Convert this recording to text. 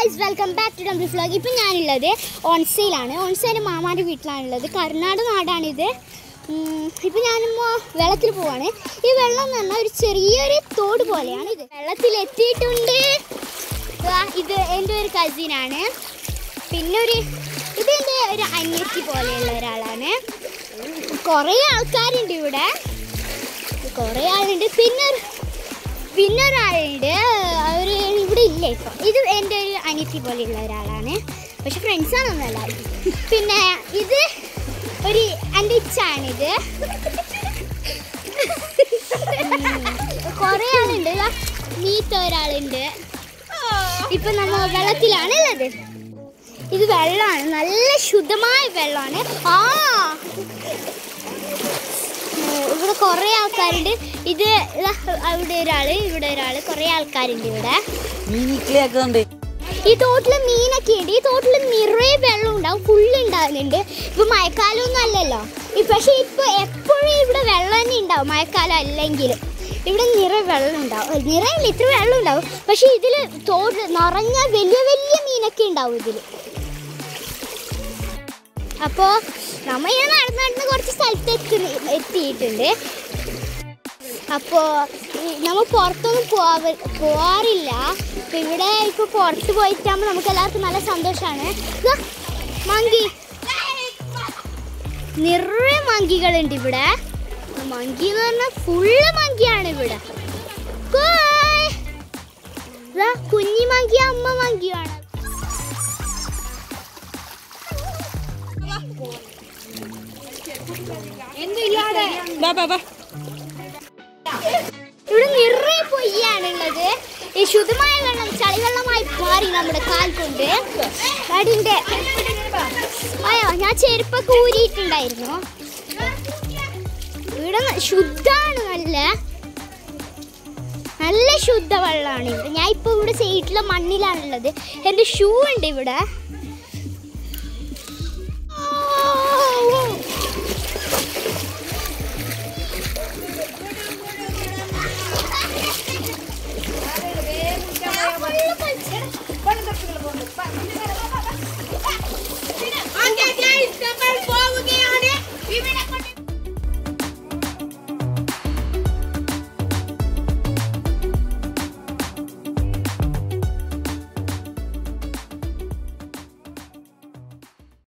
Guys welcome back to dumby vlog ഇപ്പം ഞാനുള്ളത് ഓൺസയിലാണ് ഓൺസയിൻ്റെ മാമാൻ്റെ വീട്ടിലാണുള്ളത് കർണാട് നാടാണിത് ഇപ്പം ഞാനിപ്പോൾ വെള്ളത്തിൽ പോവാണ് ഈ വെള്ളം എന്ന് പറഞ്ഞാൽ ഒരു ചെറിയൊരു തോട് പോലെയാണ് ഇത് വെള്ളത്തിൽ എത്തിയിട്ടുണ്ട് ദാ ഇത് എൻ്റെ ഒരു കസിനാണ് പിന്നെ ഒരു ഇത് എൻ്റെ ഒരു അനിയത്തി പോലെയുള്ള ഒരാളാണ് കുറേ ആൾക്കാരുണ്ട് ഇവിടെ കുറേ ആളുണ്ട് പിന്നെ ഒരു- പിന്നെ ഒരാളുണ്ട് അവർ ഇവിടെ ഇല്ല ഇപ്പം ഇത് എൻ്റെ ഒരു അനിയത്തി പോലെയുള്ള ഒരാളാണ് പക്ഷെ ഫ്രണ്ട്സാണൊന്നും എല്ലാവരും പിന്നെ ഇത് ഒരു എൻ്റെ ഇച്ചാണിത് കുറേ ആളുണ്ട് ദാ മീത്ത ഒരാളുണ്ട് ഇപ്പം നമ്മൾ വെള്ളത്തിലാണ് ഉള്ളത് ഇത് വെള്ളമാണ് നല്ല ശുദ്ധമായ വെള്ളമാണ് ആ ഏഹ് ഇവിടെ കുറേ ആൾക്കാരുണ്ട് ഇത് ഇതാ അവിടെ ഒരാള് ഇവിടെ ഒരാള് കുറേ ആൾക്കാരുണ്ട് ഇവിടെ മീനിക്ലി ആക്കുന്നുണ്ട് ഈ തോട്ടിൽ മീനൊക്കെ ഉണ്ട് ഈ തോട്ടിൽ നിറയെ വെള്ളം ഉണ്ടാവും ഫുള്ള് ഉണ്ടാകുന്നുണ്ട് ഇപ്പൊ മഴക്കാലമൊന്നും അല്ലല്ലോ ഈ പക്ഷെ ഇപ്പൊ എപ്പോഴും ഇവിടെ വെള്ളം തന്നെ ഉണ്ടാവും മഴക്കാലം അല്ലെങ്കിലും ഇവിടെ നിറയെ വെള്ളം ഉണ്ടാവും നിറയില്ല ഇത്ര വെള്ളം ഉണ്ടാവും പക്ഷെ ഇതിൽ തോട് നിറഞ്ഞ വലിയ വലിയ മീനൊക്കെ ഉണ്ടാവും ഇതിൽ അപ്പോൾ നമ്മൾ ഇങ്ങനെ നടന്ന് നടന്ന് കുറച്ച് സ്ഥലത്ത് എത്തി എത്തിയിട്ടുണ്ട് അപ്പോൾ നമ്മൾ പുറത്തൊന്നും പോവാ പോവാറില്ല അപ്പോൾ ഇവിടെ ഇപ്പോൾ പുറത്ത് പോയിട്ടാകുമ്പോൾ നമുക്ക് എല്ലാവർക്കും നല്ല സന്തോഷമാണ് മങ്കി നിറയെ മങ്കികളുണ്ട് ഇവിടെ മങ്കി എന്ന് പറഞ്ഞാൽ ഫുള്ള് മങ്കിയാണ് ഇവിടെ കോയ്. ദാ കുഞ്ഞി മങ്കി അമ്മ മങ്കിയാണ് ബാ ബാ ബാ ഇവിടെ നിറയെ പൊയ്യാണുള്ളത് ഈ ശുദ്ധമായ വെള്ളം ചളിവെള്ളമായി മാറി നമ്മുടെ കാൽ കൊണ്ട് അതിന്റെ അയ്യോ ഞാൻ ചെരുപ്പൊക്കെ ഊരിയിട്ടുണ്ടായിരുന്നു ഇവിടെ ന- ശുദ്ധാണ് നല്ല നല്ല ശുദ്ധ വെള്ളമാണ് ഇവിടെ ഞാൻ ഇപ്പോൾ ഇവിടെ സൈഡിലെ മണ്ണിലാണുള്ളത് എൻ്റെ ഷൂ ഉണ്ട് ഇവിടെ